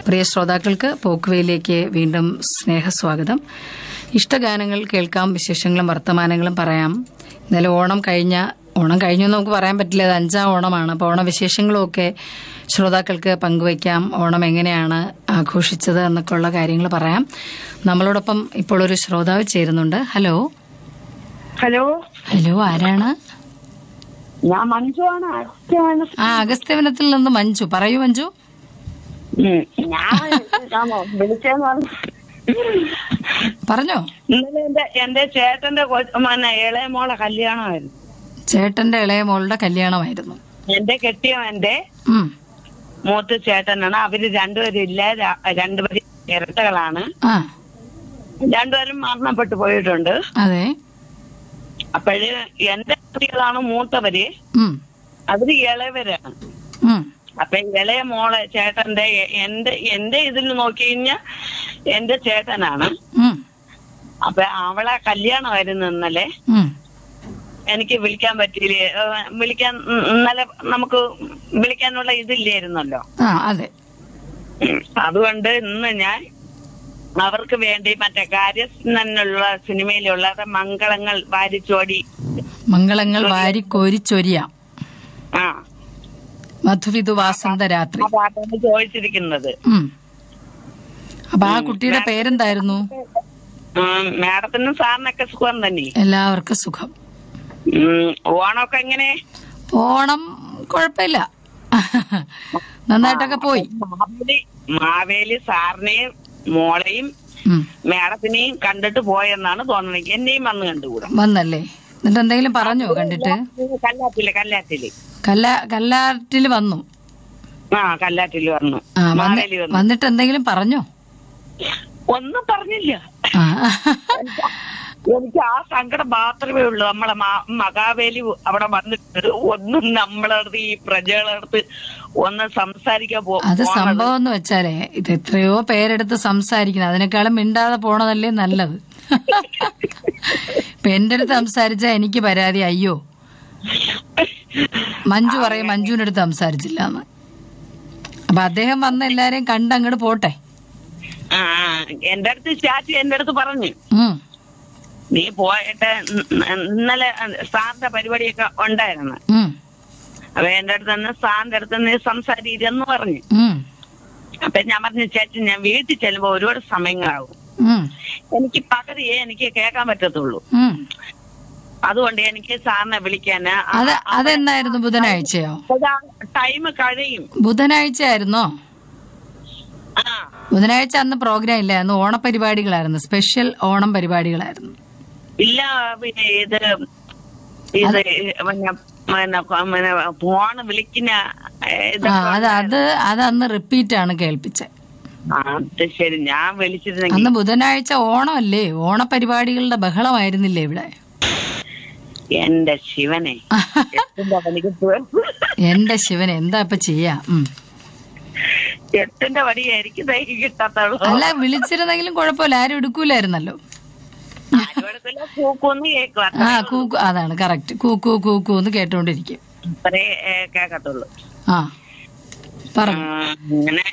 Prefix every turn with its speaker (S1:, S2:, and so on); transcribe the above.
S1: പ്രിയ ശ്രോതാക്കൾക്ക് പോക്കുവയിലേക്ക് വീണ്ടും സ്നേഹസ്വാഗതം ഇഷ്ടഗാനങ്ങൾ കേൾക്കാം വിശേഷങ്ങളും വർത്തമാനങ്ങളും പറയാം ഇന്നലെ ഓണം കഴിഞ്ഞ ഓണം കഴിഞ്ഞു എന്ന് നമുക്ക് പറയാൻ പറ്റില്ല അത് അഞ്ചാം ഓണമാണ് അപ്പോൾ ഓണവിശേഷങ്ങളും ഒക്കെ ശ്രോതാക്കൾക്ക് പങ്കുവയ്ക്കാം ഓണം എങ്ങനെയാണ് ആഘോഷിച്ചത് എന്നൊക്കെ ഉള്ള കാര്യങ്ങൾ പറയാം നമ്മളോടൊപ്പം ഇപ്പോൾ ഒരു ശ്രോതാവ് ചേരുന്നുണ്ട് ഹലോ
S2: ഹലോ
S1: ഹലോ ആരാണ്
S2: ഞാൻ മഞ്ജുവാണ് അത്യാണ്
S1: ആ അഗസ്ത്യവനത്തിൽ നിന്ന് മഞ്ജു പറയൂ മഞ്ജു
S2: ഉം. ഞാൻ ഞാൻ വിളിച്ചെന്ന് പറഞ്ഞു
S1: പറഞ്ഞോ
S2: ഇന്നലെ എന്റെ എന്റെ ചേട്ടന്റെ കൊ- മന്നെ ഇളയ മോളെ കല്യാണമായിരുന്നു
S1: ചേട്ടന്റെ ഇളയ മോളുടെ കല്യാണമായിരുന്നു
S2: എന്റെ കെട്ടിയവന്റെ
S1: ഉം.
S2: മൂത്ത ചേട്ടനാണ് അവര് രണ്ടുപേരും ഇല്ല ര- രണ്ടുപേരും ഇരട്ടകളാണ്
S1: ആ
S2: രണ്ടുപേരും മരണപ്പെട്ടു പോയിട്ടുണ്ട്
S1: അതെ
S2: അപ്പോഴ് എന്റെ കുട്ടികളാണ് മൂത്തവര്
S1: ഉം.
S2: അവര് ഇളയവരാണ്
S1: ഉം.
S2: അപ്പൊ ഇളയ മോളെ ചേട്ടന്റെ എ- എന്റെ എന്റെ ഇതിൽ നോക്കി കഴിഞ്ഞാ എന്റെ ചേട്ടനാണ്
S1: ഉം.
S2: അപ്പൊ അവളെ കല്യാണമായിരുന്നു ഇന്നലെ
S1: ഉം.
S2: എനിക്ക് വിളിക്കാൻ പറ്റിയില്ലേ ഏഹ് വിളിക്കാൻ ഉം, ഇന്നലെ നമുക്ക് വിളിക്കാനുള്ള ഇതില്ലായിരുന്നല്ലോ
S1: ആ അതെ
S2: ഉം. അതുകൊണ്ട് ഇന്ന് ഞാൻ അവർക്ക് വേണ്ടി മറ്റേ കാര്യസ്ഥനുള്ള സിനിമയിലുള്ള മംഗളങ്ങൾ വാരിച്ചോടി
S1: മംഗളങ്ങൾ വാരിക്കോരിച്ചൊരിയാം
S2: ആ
S1: മധുവിധു വാസന്ത രാത്രി
S2: ആ പാട്ടാണ് ചോദിച്ചിരിക്കുന്നത്
S1: ഉം. അപ്പൊ ആ കുട്ടിയുടെ പേരെന്തായിരുന്നു
S2: ഉം, മാഡത്തിനും സാറിനൊക്കെ സുഖം തന്നെ
S1: എല്ലാവർക്കും സുഖം
S2: ഉം, ഓണമൊക്കെ എങ്ങനെ
S1: ഓണം കുഴപ്പമില്ല നന്നായിട്ടൊക്കെ പോയി
S2: മാവേലി മാവേലി സാറിനെയും മോളെയും
S1: ഉം.
S2: മാഡത്തിനെയും കണ്ടിട്ട് പോയെന്നാണ് തോന്നുന്നത് എന്നെയും വന്ന് കണ്ടുകൂടാ
S1: വന്നല്ലേ എന്നിട്ട് എന്തെങ്കിലും പറഞ്ഞോ കണ്ടിട്ട്
S2: കല്ലാറ്റില് കല്ലാറ്റില്
S1: കല്ല കല്ലാറ്റിൽ വന്നു
S2: ആ കല്ലാറ്റില് വന്നു
S1: ആ വന്ന്
S2: മാവേലി വന്നു
S1: വന്നിട്ട് എന്തെങ്കിലും പറഞ്ഞോ
S2: ഒന്നും പറഞ്ഞില്ല
S1: ആ
S2: എനിക്ക് ആ സങ്കടം മാത്രമേ ഉള്ളൂ നമ്മളെ മാ- മഹാവേലി അവിടെ വന്നിട്ട് ഒന്നും നമ്മളടുത്ത് ഈ പ്രജകളടുത്ത് ഒന്ന് സംസാരിക്കാൻ പോ
S1: അത് സംഭവം എന്ന് വെച്ചാലേ ഇത് എത്രയോ പേരെടുത്ത് സംസാരിക്കണം അതിനേക്കാളും മിണ്ടാതെ പോണതല്ലേ നല്ലത് ഇപ്പൊ എന്റെ അടുത്ത് സംസാരിച്ചാ എനിക്ക് പരാതി അയ്യോ മഞ്ജു പറയും മഞ്ജുവിന്റെ അടുത്ത് സംസാരിച്ചില്ല എന്ന് അപ്പൊ അദ്ദേഹം വന്ന എല്ലാരെയും കണ്ട് അങ്ങോട്ട് പോട്ടെ
S2: ആ എന്റെ അടുത്ത് ചാച്ചി എന്റെ അടുത്ത് പറഞ്ഞു
S1: ഉം
S2: നീ പോയിട്ട് ഇന്ന- ഇന്നലെ സാറിന്റെ പരിപാടിയൊക്കെ ഉണ്ടായിരുന്നു
S1: ഉം
S2: അപ്പൊ എന്റെ അടുത്ത് നിന്ന് സാറിന്റെ അടുത്ത് നീ സംസാരിച്ചെന്ന് പറഞ്ഞു
S1: ഉം
S2: അപ്പൊ ഞാൻ പറഞ്ഞു ചേച്ചി ഞാൻ വീട്ടിൽ ചെല്ലുമ്പോ ഒരുപാട് സമയങ്ങളാവും
S1: ഉം
S2: എനിക്ക് പകുതിയേ എനിക്ക് കേൾക്കാൻ പറ്റത്തുള്ളൂ
S1: ഉം
S2: അതുകൊണ്ട് എനിക്ക് സാറിനെ വിളിക്കാന്
S1: അത് അതെന്നായിരുന്നു ബുധനാഴ്ചയോ
S2: ടൈം കഴിയും
S1: ബുധനാഴ്ച ആയിരുന്നോ
S2: ആ
S1: ബുധനാഴ്ച അന്ന് പ്രോഗ്രാം ഇല്ല അന്ന് ഓണപരിപാടികളായിരുന്നു സ്പെഷ്യൽ ഓണം പരിപാടികളായിരുന്നു
S2: ഇല്ല പിന്നെ ഇത് ഇത് പിന്നെ പിന്നെ പിന്നെ ഫോണ് വിളിക്കുന്ന ഏ,
S1: ആ
S2: ഇതൊക്കെ
S1: അത് അത് അത് അന്ന് റിപ്പീറ്റ് ആണ് കേൾപ്പിച്ചത്
S2: ആ, അത് ശരി ഞാൻ വിളിച്ചിരുന്നെങ്കിൽ
S1: അന്ന് ബുധനാഴ്ച ഓണമല്ലേ ഓണപരിപാടികളുടെ ബഹളമായിരുന്നില്ലേ ഇവിടെ
S2: എന്റെ ശിവനെ എട്ടിന്റെ പണിക്ക് പോ-
S1: എന്റെ ശിവൻ എന്താ ഇപ്പൊ ചെയ്യാ ഉം.
S2: എട്ടിന്റെ പണിയായിരിക്കും തൈക്ക് കിട്ടാത്തുള്ളൂ
S1: അല്ല വിളിച്ചിരുന്നെങ്കിലും കുഴപ്പമില്ല ആരും എടുക്കൂലായിരുന്നല്ലോ
S2: ആരുമിടത്തില്ല പൂക്കൊന്ന് കേൾക്കും
S1: ആ കൂക്കു അതാണ് കറക്റ്റ് കൂക്കു കൂക്കു എന്ന് കേട്ടോണ്ടിരിക്കും
S2: അത്രേ ഏ, കേക്കത്തുള്ളൂ
S1: ആ പറഞ്ഞു
S2: ആ, അങ്ങനെ